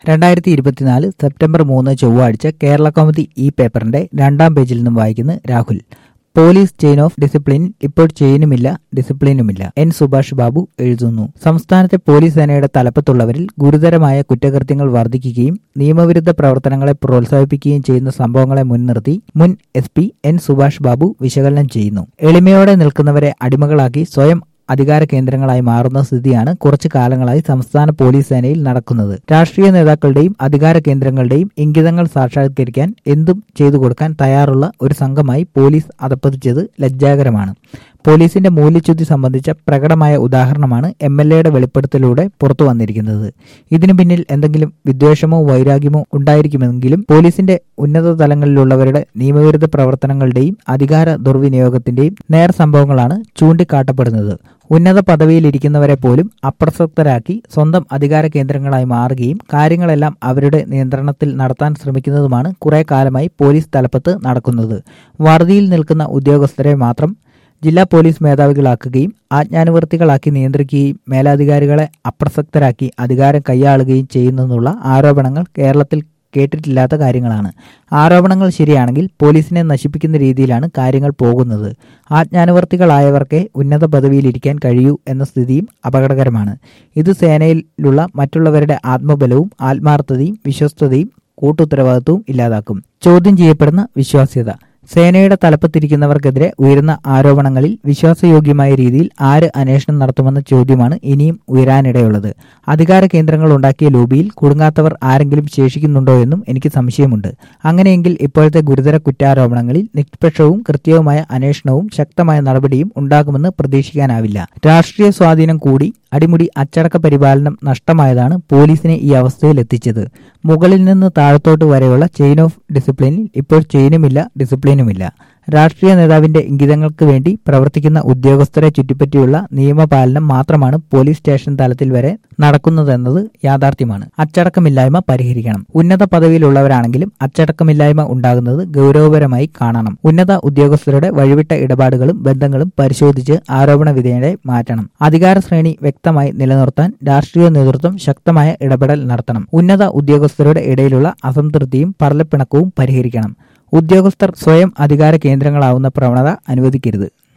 രണ്ടായിരത്തി ഇരുപത്തിനാല് സെപ്റ്റംബർ മൂന്ന് ചൊവ്വാഴ്ച കേരള കൗമുദി ഈ പേപ്പറിന്റെ രണ്ടാം പേജിൽ നിന്നും വായിക്കുന്നു Rahul police chain of discipline ഇപ്പോൾ ചെയിനുമില്ല ഡിസിപ്ലിനുമില്ല എൻ സുഭാഷ് ബാബു എഴുതുന്നു സംസ്ഥാനത്തെ പോലീസ് സേനയുടെ തലപ്പത്തുള്ളവരിൽ ഗുരുതരമായ കുറ്റകൃത്യങ്ങൾ വർദ്ധിക്കുകയും നിയമവിരുദ്ധ പ്രവർത്തനങ്ങളെ പ്രോത്സാഹിപ്പിക്കുകയും ചെയ്യുന്ന സംഭവങ്ങളെ മുൻനിർത്തി മുൻ S P N Subhash Babu വിശകലനം ചെയ്യുന്നു എളിമയോടെ നിൽക്കുന്നവരെ അടിമകളാക്കി സ്വയം അധികാര കേന്ദ്രങ്ങളായി മാറുന്ന സ്ഥിതിയാണ് കുറച്ചു കാലങ്ങളായി സംസ്ഥാന പോലീസ് സേനയിൽ നടക്കുന്നത് രാഷ്ട്രീയ നേതാക്കളുടെയും അധികാര കേന്ദ്രങ്ങളുടെയും ഇംഗിതങ്ങൾ സാക്ഷാത്കരിക്കാൻ എന്തും ചെയ്തു കൊടുക്കാൻ തയ്യാറുള്ള ഒരു സംഘമായി പോലീസ് അതപ്പതിച്ചത് ലജ്ജാകരമാണ് പോലീസിന്റെ മൂല്യച്യുതി സംബന്ധിച്ച പ്രകടമായ ഉദാഹരണമാണ് എം എൽ എയുടെ വെളിപ്പെടുത്തലിലൂടെ പുറത്തു വന്നിരിക്കുന്നത് ഇതിനു പിന്നിൽ എന്തെങ്കിലും വിദ്വേഷമോ വൈരാഗ്യമോ ഉണ്ടായിരിക്കുമെങ്കിലും പോലീസിന്റെ ഉന്നത തലങ്ങളിലുള്ളവരുടെ നിയമവിരുദ്ധ പ്രവർത്തനങ്ങളുടെയും അധികാര ദുർവിനിയോഗത്തിന്റെയും നേർ സംഭവങ്ങളാണ് ചൂണ്ടിക്കാട്ടപ്പെടുന്നത് ഉന്നത പദവിയിലിരിക്കുന്നവരെ പോലും അപ്രസക്തരാക്കി സ്വന്തം അധികാര കേന്ദ്രങ്ങളായി മാറുകയും കാര്യങ്ങളെല്ലാം അവരുടെ നിയന്ത്രണത്തിൽ നടത്താൻ ശ്രമിക്കുന്നതുമാണ് കുറെ കാലമായി പോലീസ് തലപ്പത്ത് നടക്കുന്നത് വറുതിയിൽ നിൽക്കുന്ന ഉദ്യോഗസ്ഥരെ മാത്രം ജില്ലാ പോലീസ് മേധാവികളാക്കുകയും ആജ്ഞാനുവർത്തികളാക്കി നിയന്ത്രിക്കുകയും മേലധികാരികളെ അപ്രസക്തരാക്കി അധികാരം കൈയാളുകയും ചെയ്യുന്നെന്നുള്ള ആരോപണങ്ങൾ കേരളത്തിൽ കേട്ടിട്ടില്ലാത്ത കാര്യങ്ങളാണ് ആരോപണങ്ങൾ ശരിയാണെങ്കിൽ പോലീസിനെ നശിപ്പിക്കുന്ന രീതിയിലാണ് കാര്യങ്ങൾ പോകുന്നത് ആജ്ഞാനുവർത്തികളായവർക്കേ ഉന്നത പദവിയിലിരിക്കാൻ കഴിയൂ എന്ന സ്ഥിതിയും അപകടകരമാണ് ഇത് സേനയിലുള്ള മറ്റുള്ളവരുടെ ആത്മബലവും ആത്മാർത്ഥതയും വിശ്വസ്തതയും കൂട്ടുത്തരവാദിത്വവും ഇല്ലാതാക്കും ചോദ്യം ചെയ്യപ്പെടുന്ന വിശ്വാസ്യത സേനയുടെ തലപ്പത്തിരിക്കുന്നവർക്കെതിരെ ഉയരുന്ന ആരോപണങ്ങളിൽ വിശ്വാസയോഗ്യമായ രീതിയിൽ ആര് അന്വേഷണം നടത്തുമെന്ന ചോദ്യമാണ് ഇനിയും ഉയരാനിടയുള്ളത് അധികാര കേന്ദ്രങ്ങൾ ഉണ്ടാക്കിയ ലോബിയിൽ കുടുങ്ങാത്തവർ ആരെങ്കിലും ശേഷിക്കുന്നുണ്ടോ എന്നും എനിക്ക് സംശയമുണ്ട് അങ്ങനെയെങ്കിൽ ഇപ്പോഴത്തെ ഗുരുതര കുറ്റാരോപണങ്ങളിൽ നിഷ്പക്ഷവും കൃത്യവുമായ അന്വേഷണവും ശക്തമായ നടപടിയും ഉണ്ടാകുമെന്ന് പ്രതീക്ഷിക്കാനാവില്ല രാഷ്ട്രീയ സ്വാധീനം കൂടി അടിമുടി അച്ചടക്ക പരിപാലനം നഷ്ടമായതാണ് പോലീസിനെ ഈ അവസ്ഥയിൽ എത്തിച്ചത് മുകളിൽ നിന്ന് താഴത്തോട്ട് വരെയുള്ള ചെയിൻ ഓഫ് ഡിസിപ്ലിനിൽ ഇപ്പോൾ ചെയിനുമില്ല ഡിസിപ്ലിനുമില്ല രാഷ്ട്രീയ നേതാവിന്റെ ഇംഗിതങ്ങൾക്ക് വേണ്ടി പ്രവർത്തിക്കുന്ന ഉദ്യോഗസ്ഥരെ ചുറ്റിപ്പറ്റിയുള്ള നിയമപാലനം മാത്രമാണ് പോലീസ് സ്റ്റേഷൻ തലത്തിൽ വരെ നടക്കുന്നതെന്നത് യാഥാർത്ഥ്യമാണ് അച്ചടക്കമില്ലായ്മ പരിഹരിക്കണം ഉന്നത പദവിയിലുള്ളവരാണെങ്കിലും അച്ചടക്കമില്ലായ്മ ഉണ്ടാകുന്നത് ഗൗരവപരമായി കാണണം ഉന്നത ഉദ്യോഗസ്ഥരുടെ വഴിവിട്ട ഇടപാടുകളും ബന്ധങ്ങളും പരിശോധിച്ച് ആരോപണ വിധേയരെ മാറ്റണം അധികാര ശ്രേണി വ്യക്തമായി നിലനിർത്താൻ രാഷ്ട്രീയ നേതൃത്വം ശക്തമായ ഇടപെടൽ നടത്തണം ഉന്നത ഉദ്യോഗസ്ഥരുടെ ഇടയിലുള്ള അസംതൃപ്തിയും പരലപ്പിണക്കവും പരിഹരിക്കണം ഉദ്യോഗസ്ഥർ സ്വയം അധികാര കേന്ദ്രങ്ങളാവുന്ന പ്രവണത അനുവദിക്കരുത്